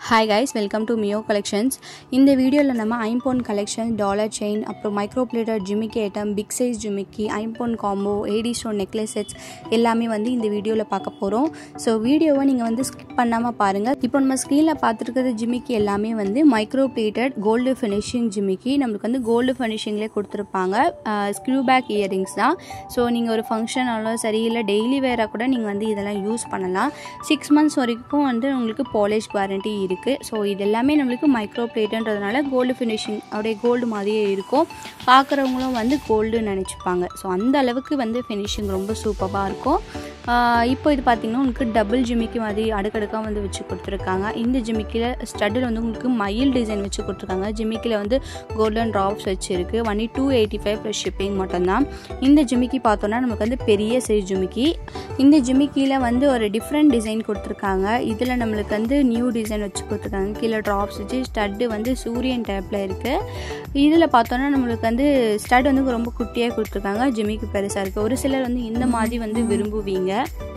hi guys welcome to Mio collections இந்த வீடியோவில் நம்ம ஐம்போன் கலெக்ஷன் டாலர் செயின் அப்புறம் மைக்ரோ பிளேட்டர் ஜிமிக்கி ஐட்டம் பிக் சைஸ் ஜிமிக்கி Impon combo AD stone necklace sets எல்லாமே வந்து இந்த வீடியோவில் பார்க்க போகிறோம் ஸோ வீடியோவை நீங்கள் வந்து ஸ்கிப் பண்ணாமல் பாருங்கள் இப்போ நம்ம ஸ்க்ரீனில் பார்த்துருக்கிறது ஜிமிக்கி எல்லாமே வந்து மைக்ரோ பிளேட்டட் கோல்டு ஃபினிஷிங் ஜிமிக்கி நம்மளுக்கு வந்து கோல்டு ஃபினிஷிங்லேயே கொடுத்துருப்பாங்க ஸ்க்ரூ பேக் இயரிங்ஸ் தான் ஸோ நீங்கள் ஒரு ஃபங்க்ஷன் ஆனாலும் சரி இல்லை டெய்லி வேராக கூட நீங்கள் வந்து இதெல்லாம் யூஸ் பண்ணலாம் சிக்ஸ் மந்த்ஸ் வரைக்கும் வந்து உங்களுக்கு பாலிஷ் வாரண்ட்டி இருக்குது ஸோ இது எல்லாமே நம்மளுக்கு மைக்ரோ பிளேட்டுன்றதுனால கோல்டு ஃபினிஷிங் அப்படியே கோல்டு மாதிரியே இருக்கும் பார்க்குறவங்களும் வந்து கோல்டுன்னு நினச்சிப்பாங்க ஸோ அந்த அளவுக்கு வந்து ஃபினிஷிங் ரொம்ப சூப்பராக இருக்கும் இப்போ இது பார்த்திங்கன்னா உங்களுக்கு டபுள் ஜிமிக்கி மாதிரி அடுக்கடுக்காக வந்து வச்சு கொடுத்துருக்காங்க இந்த ஜிமிக்கியில் ஸ்டட்டில் வந்து உங்களுக்கு மயில் டிசைன் வச்சு கொடுத்துருக்காங்க ஜிமிக்கியில் வந்து கோல்டன் ட்ராப்ஸ் வச்சுருக்கு only two eighty five plus shipping மட்டும்தான் இந்த ஜிமிக்கி பார்த்தோன்னா நமக்கு வந்து பெரிய சைஸ் ஜிமிக்கி இந்த ஜிமிக்கியில் வந்து ஒரு டிஃப்ரெண்ட் டிசைன் கொடுத்துருக்காங்க இதில் நம்மளுக்கு வந்து நியூ டிசைன் வச்சு கொடுத்துருக்காங்க கீழே ட்ராப்ஸ் வச்சு ஸ்டட்டு வந்து சூரியன் டைப்பில் இருக்குது இதில் பார்த்தோன்னா நம்மளுக்கு வந்து ஸ்டட் வந்து ரொம்ப குட்டியாக கொடுத்துருக்காங்க ஜிமிக்கு பெருசாக இருக்குது ஒரு சிலர் வந்து இந்த மாதிரி வந்து விரும்புவீங்க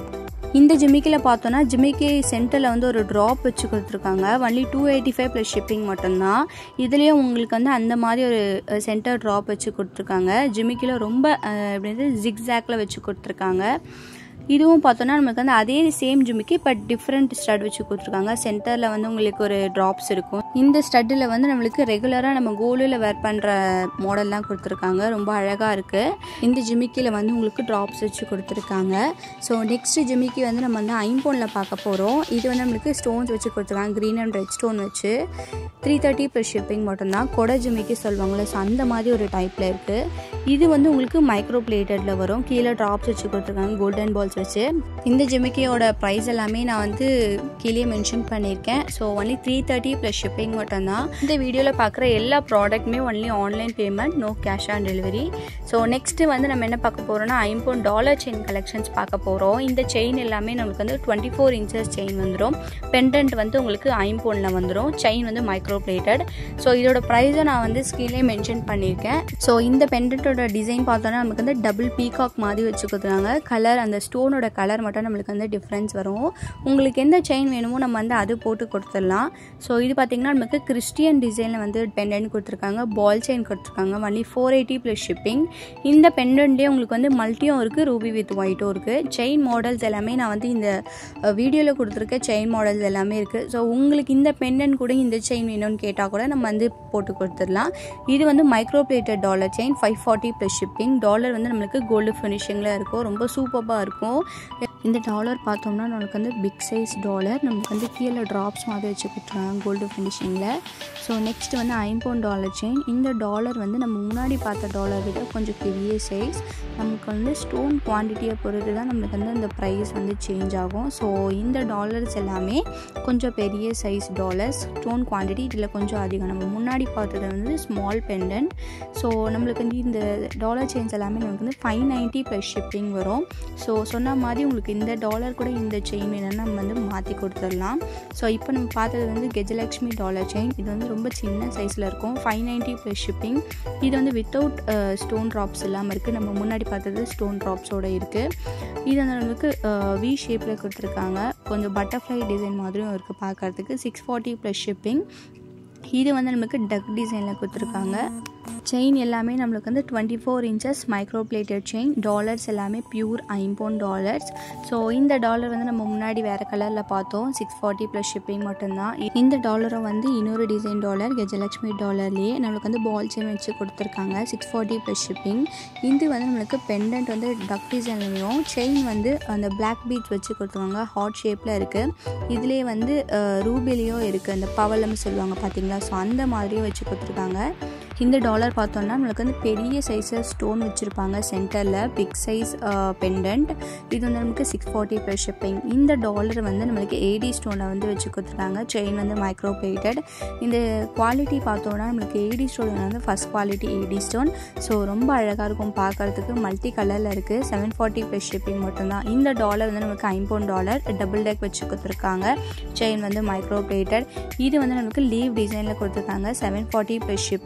இந்த ஜிமிக்கில் பார்த்தோன்னா ஜிமிக்கி சென்டரில் வந்து ஒரு ட்ராப் வச்சு கொடுத்துருக்காங்க only two eighty five plus shipping மட்டும்தான் இதுலேயும் உங்களுக்கு வந்து அந்த மாதிரி ஒரு சென்டர் ட்ராப் வச்சு கொடுத்துருக்காங்க ஜிமிக்கில் ரொம்ப எப்படி ஜிக்ஸாக்ல வச்சு கொடுத்துருக்காங்க இதுவும் பார்த்தோன்னா நமக்கு வந்து அதே சேம் ஜிமிக்கி பட் டிஃப்ரெண்ட் ஸ்டட் வச்சு கொடுத்துருக்காங்க சென்டரில் வந்து உங்களுக்கு ஒரு ட்ராப்ஸ் இருக்கும் இந்த ஸ்டட்டில் வந்து நம்மளுக்கு ரெகுலராக நம்ம கோலில் வேர் பண்ணுற மாடல்லாம் கொடுத்துருக்காங்க ரொம்ப அழகாக இருக்குது இந்த ஜிமிக்கியில் வந்து உங்களுக்கு ட்ராப்ஸ் வச்சு கொடுத்துருக்காங்க ஸோ நெக்ஸ்ட் ஜிமிக்கி வந்து நம்ம வந்து ஐம்போனில் பார்க்க போகிறோம் இது வந்து நம்மளுக்கு ஸ்டோன்ஸ் வச்சு கொடுத்துருக்காங்க க்ரீன் அண்ட் ரெட் ஸ்டோன் வச்சு த்ரீ தேர்ட்டி ப்ளஸ் ஷிப்பிங் மட்டும்தான் கொடை ஜிமிக்கி சொல்லுவாங்களே ஸோ அந்த மாதிரி ஒரு டைப்பில் இருக்குது இது வந்து உங்களுக்கு மைக்ரோ பிளேட்டடில் வரும் கீழே ட்ராப்ஸ் வச்சு கொடுத்துருக்காங்க கோல்டன் பால்ஸ் வச்சு இந்த ஜிமிக்கியோட ப்ரைஸ் எல்லாமே நான் வந்து கீழே மென்ஷன் பண்ணியிருக்கேன் so only three thirty plus shipping மட்டும்தான் இந்த வீடியோவில் பார்க்குற எல்லா ப்ராடக்ட்டுமே only online payment no cash on delivery so next வந்து நம்ம என்ன பார்க்க போகிறோம்னா ஐம்போன் டாலர் செயின் கலெக்ஷன்ஸ் பார்க்க போகிறோம் இந்த செயின் எல்லாமே நம்மளுக்கு வந்து டுவெண்ட்டி ஃபோர் இன்ச்சஸ் செயின் வந்துடும் பெண்டன்ட் வந்து உங்களுக்கு ஐம்போனில் வந்துடும் செயின் வந்து மைக்ரோ பிளேட்டட் ஸோ இதோட ப்ரைஸை நான் வந்து ஸ்க்ரீன்லேயே மென்ஷன் பண்ணியிருக்கேன் ஸோ இந்த பெண்டன்ட்டோட டிசைன் பார்த்தோன்னா நமக்கு வந்து டபுள் பீகாக் மாதிரி வச்சு கொடுத்துருக்காங்க கலர் அந்த ஸ்டோனோட கலர் மட்டும் நம்மளுக்கு வந்து டிஃப்ரென்ஸ் வரும் உங்களுக்கு எந்த செயின் வேணுமோ நம்ம வந்து அது போட்டு கொடுத்துடலாம் ஸோ இது பார்த்திங்கன்னா நமக்கு கிறிஸ்டியன் டிசைனில் வந்து பெண்டன்ட் கொடுத்துருக்காங்க பால் செயின் கொடுத்துருக்காங்க only four eighty plus shipping இந்த பெண்டன்ட்லேயே உங்களுக்கு வந்து மல்ட்டியும் இருக்குது ரூபி வித் ஒயிட்டும் இருக்குது செயின் மாடல்ஸ் எல்லாமே நான் வந்து இந்த வீடியோவில் கொடுத்துருக்க செயின் மாடல்ஸ் எல்லாமே இருக்குது ஸோ உங்களுக்கு இந்த பெண்டன்ட் கூட இந்த செயின் வேணும்னு கேட்டால் கூட நம்ம வந்து போட்டு கொடுத்துடலாம் இது வந்து micro plated dollar chain five forty plus shipping dollar வந்து நம்மளுக்கு கோல்டு ஃபினிஷிங்கில் இருக்கும் ரொம்ப சூப்பராக இருக்கும் இந்த டாலர் பார்த்தோம்னா நம்மளுக்கு வந்து பிக் சைஸ் டாலர் நமக்கு வந்து கீழே ட்ராப்ஸ் மாதிரி வச்சு கொடுத்துருவாங்க கோல்டு ஃபினிஷிங்கில் ஸோ நெக்ஸ்ட் வந்து ஐம்போன் டாலர் செயின் இந்த டாலர் வந்து நம்ம முன்னாடி பார்த்த டாலர் விட கொஞ்சம் பெரிய சைஸ் நமக்கு வந்து ஸ்டோன் குவான்டிட்டியை பொறுத்து தான் நம்மளுக்கு வந்து அந்த ப்ரைஸ் வந்து சேஞ்ச் ஆகும் ஸோ இந்த டாலர்ஸ் எல்லாமே கொஞ்சம் பெரிய சைஸ் டாலர்ஸ் ஸ்டோன் குவான்டிட்டி இதில் கொஞ்சம் அதிகம் நம்ம முன்னாடி பார்த்தது வந்து ஸ்மால் பெண்டன்ட் ஸோ நம்மளுக்கு வந்து இந்த டாலர் செயின்ஸ் எல்லாமே நமக்கு வந்து ஃபைவ் நைன்ட்டி ப்ளஸ் ஷிப்பிங் வரும் ஸோ சொன்ன மாதிரி உங்களுக்கு இந்த டாலர் கூட இந்த செயின் வேணும்னா நம்ம வந்து மாற்றி கொடுத்துடலாம் ஸோ இப்போ நம்ம பார்த்தது வந்து கெஜலக்ஷ்மி டாலர் செயின் இது வந்து ரொம்ப சின்ன சைஸில் இருக்கும் ஃபைவ் நைன்ட்டி ப்ளஸ் ஷிப்பிங் இது வந்து வித்தவுட் ஸ்டோன் ட்ராப்ஸ் இல்லாமல் இருக்குது நம்ம முன்னாடி பார்த்தது ஸ்டோன் ட்ராப்ஸோடு இருக்குது இது வந்து நமக்கு வி ஷேப்பில் கொடுத்துருக்காங்க கொஞ்சம் பட்டர்ஃப்ளை டிசைன் மாதிரியும் இருக்குது பார்க்குறதுக்கு சிக்ஸ் ஃபார்ட்டி ப்ளஸ் ஷிப்பிங் இது வந்து நமக்கு டக் டிசைனில் கொடுத்துருக்காங்க செயின் எல்லாமே நம்மளுக்கு வந்து twenty four inches micro plated chain dollars எல்லாமே பியூர் ஐம்போன் டாலர்ஸ் ஸோ இந்த டாலர் வந்து நம்ம முன்னாடி வேறு கலரில் பார்த்தோம் சிக்ஸ் ஃபார்ட்டி ப்ளஸ் ஷிப்பிங் மட்டும்தான் இந்த டாலரை வந்து இன்னொரு டிசைன் டாலர் கஜலட்சுமி டாலர்லேயே நம்மளுக்கு வந்து பால் செயின் வச்சு கொடுத்துருக்காங்க சிக்ஸ் ஃபார்ட்டி ப்ளஸ் ஷிப்பிங் இது வந்து நம்மளுக்கு பெண்டன்ட் வந்து டக் டிசைன்லையும் செயின் வந்து அந்த பிளாக் பீட்ஸ் வச்சு கொடுத்துருக்காங்க ஹாட் ஷேப்பில் இருக்குது இதுலேயே வந்து ரூபிலையும் இருக்குது அந்த பவலம்னு சொல்லுவாங்க பார்த்தீங்களா ஸோ அந்த மாதிரியும் வச்சு கொடுத்துருக்காங்க இந்த டாலர் பார்த்தோம்னா நம்மளுக்கு வந்து பெரிய சைஸில் ஸ்டோன் வச்சுருப்பாங்க சென்டரில் பிக் சைஸ் பெண்டன்ட் இது வந்து நமக்கு சிக்ஸ் ஃபார்ட்டி ப்ளஸ் ஷிப்பிங் இந்த டாலர் வந்து நம்மளுக்கு ஏடி ஸ்டோனை வந்து வச்சு கொடுத்துருக்காங்க செயின் வந்து மைக்ரோ பிளேட்டட் இந்த குவாலிட்டி பார்த்தோன்னா நம்மளுக்கு ஏடி ஸ்டோன் வந்து first quality AD stone so ரொம்ப அழகாக இருக்கும் பார்க்குறதுக்கு மல்டி கலரில் இருக்குது செவன் ஃபார்ட்டி ப்ளஸ் ஷிப்பிங் மட்டும்தான் இந்த டாலர் வந்து நமக்கு ஐம்போன் டாலர் டபுள் டெக் வச்சு கொடுத்துருக்காங்க செயின் வந்து மைக்ரோ பிளேட்டட் இது வந்து நமக்கு லீவ் டிசைனில் கொடுத்துருக்காங்க செவன் ஃபார்ட்டி ப்ளஸ் ஷிப்பிங்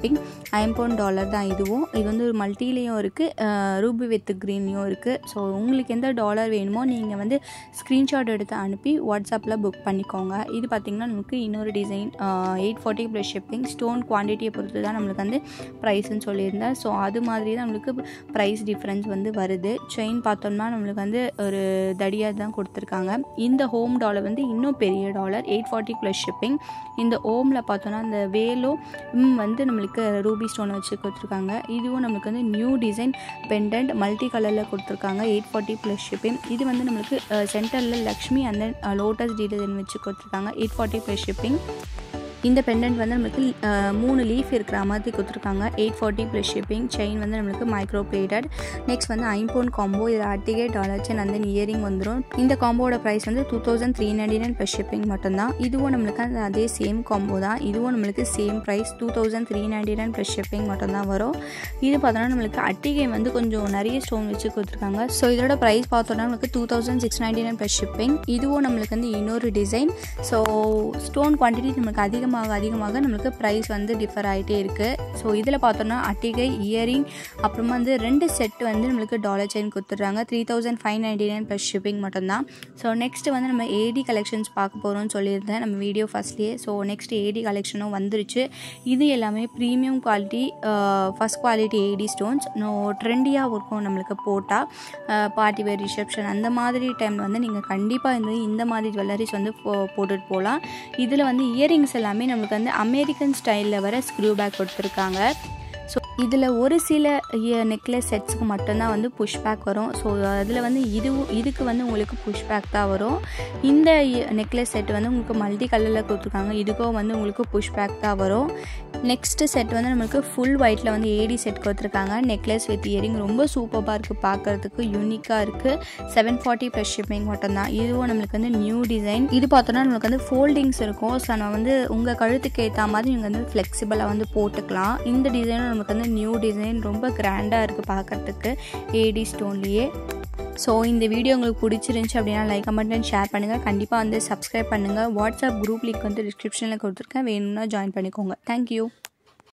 ஐம்பவுண்ட் டாலர் தான் இதுவும் இது வந்து ஒரு மல்டிலேயும் இருக்குது ரூபி வித் க்ரீன்லேயும் இருக்குது ஸோ உங்களுக்கு எந்த டாலர் வேணுமோ நீங்கள் வந்து ஸ்க்ரீன்ஷாட் எடுத்து அனுப்பி வாட்ஸ்அப்பில் புக் பண்ணிக்கோங்க இது பார்த்திங்கன்னா நமக்கு இன்னொரு design eight forty plus shipping stone குவான்டிட்டியை பொறுத்து தான் நம்மளுக்கு வந்து ப்ரைஸ்ன்னு சொல்லியிருந்தேன் ஸோ அது மாதிரி தான் நம்மளுக்கு ப்ரைஸ் டிஃப்ரென்ஸ் வந்து வருது செயின் பார்த்தோம்னா நம்மளுக்கு வந்து ஒரு தடியாக தான் கொடுத்துருக்காங்க இந்த ஹோம் டாலர் வந்து இன்னும் பெரிய dollar eight forty plus shipping இந்த ஓமில் பார்த்தோன்னா அந்த வேலோ வந்து நம்மளுக்கு ரூபி ஸ்டோனை வச்சு கொடுத்துருக்காங்க இதுவும் நம்மளுக்கு வந்து நியூ டிசைன் பெண்டன்ட் மல்டி கலரில் கொடுத்துருக்காங்க எயிட் ஃபார்ட்டி ப்ளஸ் ஷிப்பிங் இது வந்து நம்மளுக்கு சென்டரில் Lakshmi and then lotus design வச்சு கொடுத்துருக்காங்க எயிட் ஃபார்ட்டி ப்ளஸ் ஷிப்பிங் இந்த பெண்டன்ட் வந்து நம்மளுக்கு மூணு லீஃப் இருக்கிற மாதிரி கொடுத்துருக்காங்க eight forty plus shipping chain வந்து நம்மளுக்கு மைக்ரோ பிளேட்டட் நெக்ஸ்ட் வந்து ஐம்போன் காம்போ இது அட்டிகே டாலர் செயின் அந்த இயரிங் வந்துடும் இந்த காம்போட ப்ரைஸ் வந்து two thousand three ninety nine plus shipping மட்டும்தான் இதுவும் நம்மளுக்கு அந்த அதே சேம் காம்போ தான் இதுவும் நம்மளுக்கு same price two thousand three ninety nine plus shipping மட்டும்தான் வரும் இது பார்த்தோன்னா நம்மளுக்கு அட்டிகை வந்து கொஞ்சம் நிறைய ஸ்டோன் வச்சு கொடுத்துருக்காங்க ஸோ இதோட ப்ரைஸ் பார்த்தோன்னா நம்மளுக்கு two thousand six ninety nine plus shipping இதுவும் நம்மளுக்கு வந்து இன்னொரு டிசைன் ஸோ ஸ்டோன் குவான்டிட்டி நம்மளுக்கு அதிகமாக அதிகமாக அதிகமாக நம்மளுக்கு ப்ரைஸ் வந்து டிஃபர் ஆகிட்டே இருக்குது ஸோ இதில் பார்த்தோன்னா அட்டிகை இயரிங் அப்புறமா வந்து ரெண்டு செட் வந்து நம்மளுக்கு டாலர் செயின் கொடுத்துட்றாங்க three thousand five ninety nine plus shipping மட்டும்தான் ஸோ நெக்ஸ்ட் வந்து நம்ம ஏடி கலெக்ஷன்ஸ் பார்க்க போகிறோம்னு சொல்லியிருந்தேன் நம்ம வீடியோ ஃபஸ்ட்லேயே ஸோ நெக்ஸ்ட் ஏடி கலெக்ஷனும் வந்துருச்சு இது எல்லாமே premium quality first quality AD stones no ட்ரெண்டியாக இருக்கும் நம்மளுக்கு போட்டால் பார்ட்டி வேர் ரிசப்ஷன் அந்த மாதிரி டைமில் வந்து நீங்கள் கண்டிப்பாக இந்த இந்த மாதிரி ஜுவல்லரிஸ் வந்து போட்டுட்டு போகலாம் இதில் வந்து இயரிங்ஸ் எல்லாமே நம்மளுக்கு வந்து அமெரிக்கன் ஸ்டைலில் வர ஸ்க்ரூ பேக் கொடுத்துருக்காங்க ஸோ இதில் ஒரு சில நெக்லஸ் செட்ஸுக்கு மட்டும்தான் வந்து புஷ் பேக் வரும் ஸோ அதில் வந்து இது இதுக்கு வந்து உங்களுக்கு புஷ் பேக் தான் வரும் இந்த நெக்லஸ் செட் வந்து உங்களுக்கு மல்டி கலரில் கொடுத்துருக்காங்க இதுக்கும் வந்து உங்களுக்கு புஷ் பேக் தான் வரும் நெக்ஸ்ட்டு செட் வந்து நம்மளுக்கு ஃபுல் ஒயிட்டில் வந்து ஏடி செட் கொடுத்துருக்காங்க நெக்லஸ் வித் இயரிங் ரொம்ப சூப்பராக இருக்குது பார்க்குறதுக்கு யூனிக்காக இருக்குது செவன் ஃபார்ட்டி ப்ளஸ் ஷிப்பிங் மட்டும்தான் இதுவும் நம்மளுக்கு வந்து நியூ டிசைன் இது பார்த்தோன்னா நம்மளுக்கு வந்து ஃபோல்டிங்ஸ் இருக்கும் ஸோ நம்ம வந்து உங்கள் கழுத்துக்கு ஏற்ற மாதிரி நீங்கள் வந்து ஃப்ளெக்சிபிளாக வந்து போட்டுக்கலாம் இந்த டிசைனும் நமக்கு வந்து நியூ டிசைன் ரொம்ப கிராண்டாக இருக்குது பார்க்குறதுக்கு ஏடி ஸ்டோன்லேயே ஸோ இந்த வீடியோ உங்களுக்கு பிடிச்சிருந்துச்சி அப்படின்னா லைக் கமெண்ட் அண்ட் ஷேர் பண்ணுங்கள் கண்டிப்பாக வந்து சப்ஸ்கிரைப் பண்ணுங்கள் வாட்ஸ்அப் குரூப் லிங்க் வந்து டிஸ்கிரிப்ஷனில் கொடுத்துருக்கேன் வேணும்னா ஜாயின் பண்ணிக்கோங்க தேங்க்யூ